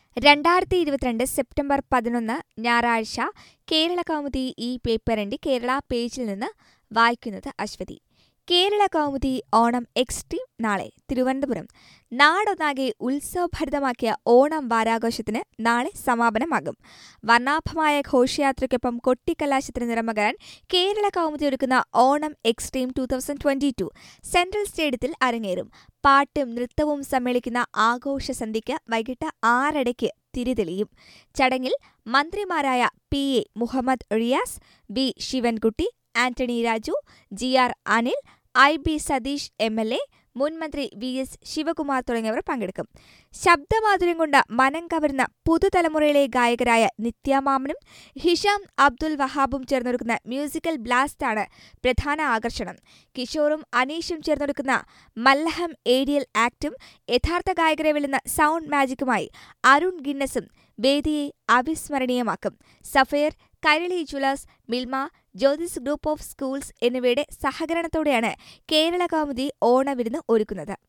രണ്ടായിരത്തി ഇരുപത്തിരണ്ട് സെപ്റ്റംബർ പതിനൊന്ന് ഞായറാഴ്ച കേരള കൗമുദി ഈ പേപ്പറിന്റെ കേരള പേജിൽ നിന്ന് വായിക്കുന്നത് അശ്വതി കേരള കൗമുദി ഓണം എക്സ്ട്രീം നാളെ തിരുവനന്തപുരം നാടൊന്നാകെ ഉത്സവഭരിതമാക്കിയ ഓണം വാരാഘോഷത്തിന് നാളെ സമാപനമാകും വർണ്ണാഭമായ ഘോഷയാത്രയ്ക്കൊപ്പം കൊട്ടിക്കലാശത്തിന് നിറമകരാൻ കേരള കൗമുദി ഒരുക്കുന്ന Onam extreme two thousand twenty two central സ്റ്റേഡിയത്തിൽ അരങ്ങേറും പാട്ടും നൃത്തവും സമ്മേളിക്കുന്ന ആഘോഷ സന്ധ്യയ്ക്ക് വൈകിട്ട് ആറരയ്ക്ക് തിരിതെളിയും ചടങ്ങിൽ മന്ത്രിമാരായ P A Muhammad Riyas B Sivankutty Antony Raju G R Anil I B Satheesh M L A മുൻ മന്ത്രി വി എസ് ശിവകുമാർ തുടങ്ങിയവർ പങ്കെടുക്കും ശബ്ദമാധുര്യം കൊണ്ട് മനം കവരുന്ന പുതുതലമുറയിലെ ഗായകരായ നിത്യാമാമനും ഹിഷാം അബ്ദുൽ വഹാബും ചേർന്നൊരുക്കുന്ന മ്യൂസിക്കൽ ബ്ലാസ്റ്റാണ് പ്രധാന ആകർഷണം കിഷോറും അനീഷും ചേർന്നൊരുക്കുന്ന മല്ലഹം ഏരിയൽ ആക്ടും യഥാർത്ഥ ഗായകരെ വെല്ലുന്ന സൗണ്ട് മാജിക്കുമായി അരുൺ ഗിന്നസും വേദിയെ അവിസ്മരണീയമാക്കും Sapphire Kairali jewellers Milma Jyothis group of schools എന്നിവയുടെ സഹകരണത്തോടെയാണ് കേരള കൗമുദി ഓണവിരുന്ന് ഒരുക്കുന്നത്